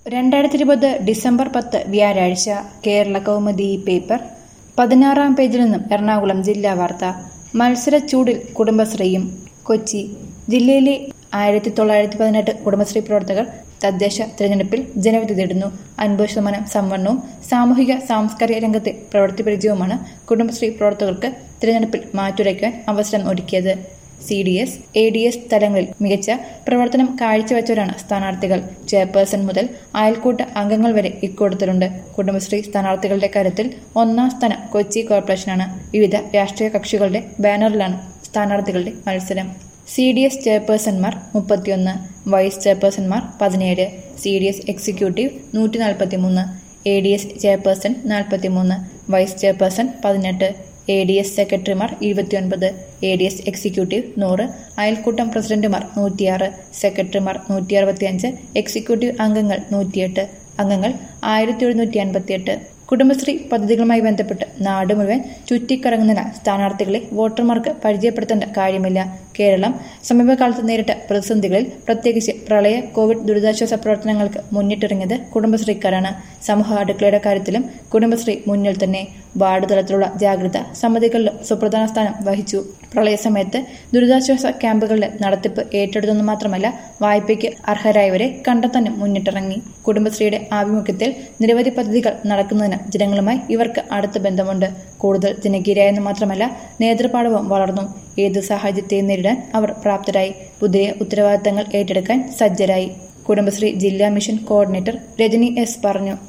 രണ്ടായിരത്തി ഇരുപത് ഡിസംബർ പത്ത് വ്യാഴാഴ്ച കേരള കൗമുദി പേപ്പർ പതിനാറാം പേജിൽ നിന്നും എറണാകുളം ജില്ലാ വാർത്ത മത്സരച്ചൂടിൽ കുടുംബശ്രീയും കൊച്ചി ജില്ലയിലെ ആയിരത്തി തൊള്ളായിരത്തി പതിനെട്ട് കുടുംബശ്രീ പ്രവർത്തകർ തദ്ദേശ തിരഞ്ഞെടുപ്പിൽ ജനവിധി തേടുന്നു അൻപത് ശതമാനം സംവരണവും സാമൂഹിക സാംസ്കാരിക രംഗത്തെ പ്രവൃത്തി പരിചയവുമാണ് കുടുംബശ്രീ പ്രവർത്തകർക്ക് തിരഞ്ഞെടുപ്പിൽ മാറ്റുരയ്ക്കാൻ അവസരം ഒരുക്കിയത് C D S A D S തലങ്ങളിൽ മികച്ച പ്രവർത്തനം കാഴ്ചവെച്ചവരാണ് സ്ഥാനാർത്ഥികൾ ചെയർപേഴ്സൺ മുതൽ അയൽക്കൂട്ട അംഗങ്ങൾ വരെ ഇക്കൂട്ടത്തിലുണ്ട് കുടുംബശ്രീ സ്ഥാനാർത്ഥികളുടെ കാര്യത്തിൽ ഒന്നാം സ്ഥാനം കൊച്ചി കോർപ്പറേഷനാണ് വിവിധ രാഷ്ട്രീയ കക്ഷികളുടെ ബാനറിലാണ് സ്ഥാനാർത്ഥികളുടെ മത്സരം സി ഡി എസ് ചെയർപേഴ്സൺമാർ മുപ്പത്തിയൊന്ന് വൈസ് ചെയർപേഴ്സൺമാർ പതിനേഴ് സി ഡി എസ് എക്സിക്യൂട്ടീവ് നൂറ്റി നാൽപ്പത്തി മൂന്ന് എ ഡി എസ് ചെയർപേഴ്സൺ നാൽപ്പത്തി മൂന്ന് വൈസ് ചെയർപേഴ്സൺ പതിനെട്ട് എ ഡി എസ് സെക്രട്ടറിമാർ ഇരുപത്തിയൊൻപത് എ ഡി എസ് എക്സിക്യൂട്ടീവ് നൂറ് അയൽക്കൂട്ടം പ്രസിഡന്റുമാർ നൂറ്റിയാറ് സെക്രട്ടറിമാർ നൂറ്റി അറുപത്തിയഞ്ച് എക്സിക്യൂട്ടീവ് അംഗങ്ങൾ നൂറ്റിയെട്ട് അംഗങ്ങൾ ആയിരത്തി എഴുന്നൂറ്റി അൻപത്തിയെട്ട് കുടുംബശ്രീ പദ്ധതികളുമായി ബന്ധപ്പെട്ട് നാട് മുഴുവൻ ചുറ്റിക്കറങ്ങുന്നതിനാൽ സ്ഥാനാർത്ഥികളെ വോട്ടർമാർക്ക് പരിചയപ്പെടുത്തേണ്ട കാര്യമില്ല കേരളം സമീപകാലത്ത് നേരിട്ട പ്രതിസന്ധികളിൽ പ്രത്യേകിച്ച് പ്രളയ കോവിഡ് ദുരിതാശ്വാസ പ്രവർത്തനങ്ങൾക്ക് മുന്നിട്ടിറങ്ങിയത് കുടുംബശ്രീക്കാരാണ് സമൂഹ അടുക്കളയുടെ കാര്യത്തിലും കുടുംബശ്രീ മുന്നിൽ തന്നെ വാർഡ് തലത്തിലുള്ള ജാഗ്രത സമിതികളിലും സുപ്രധാന സ്ഥാനം വഹിച്ചു പ്രളയസമയത്ത് ദുരിതാശ്വാസ ക്യാമ്പുകളുടെ നടത്തിപ്പ് ഏറ്റെടുത്തെന്ന് മാത്രമല്ല വായ്പയ്ക്ക് അർഹരായവരെ കണ്ടെത്താനും മുന്നിട്ടിറങ്ങി കുടുംബശ്രീയുടെ ആഭിമുഖ്യത്തിൽ നിരവധി പദ്ധതികൾ നടക്കുന്നതിന് ജനങ്ങളുമായി ഇവർക്ക് അടുത്ത ബന്ധമുണ്ട് കൂടുതൽ ജനകീയരായെന്ന് മാത്രമല്ല നേതൃപാടവം വളർന്നു ഏത് സാഹചര്യത്തെയും നേരിടാൻ അവർ പ്രാപ്തരായി പുതിയ ഉത്തരവാദിത്തങ്ങൾ ഏറ്റെടുക്കാൻ സജ്ജരായി കുടുംബശ്രീ ജില്ലാ മിഷൻ കോർഡിനേറ്റർ രജനി എസ് പറഞ്ഞു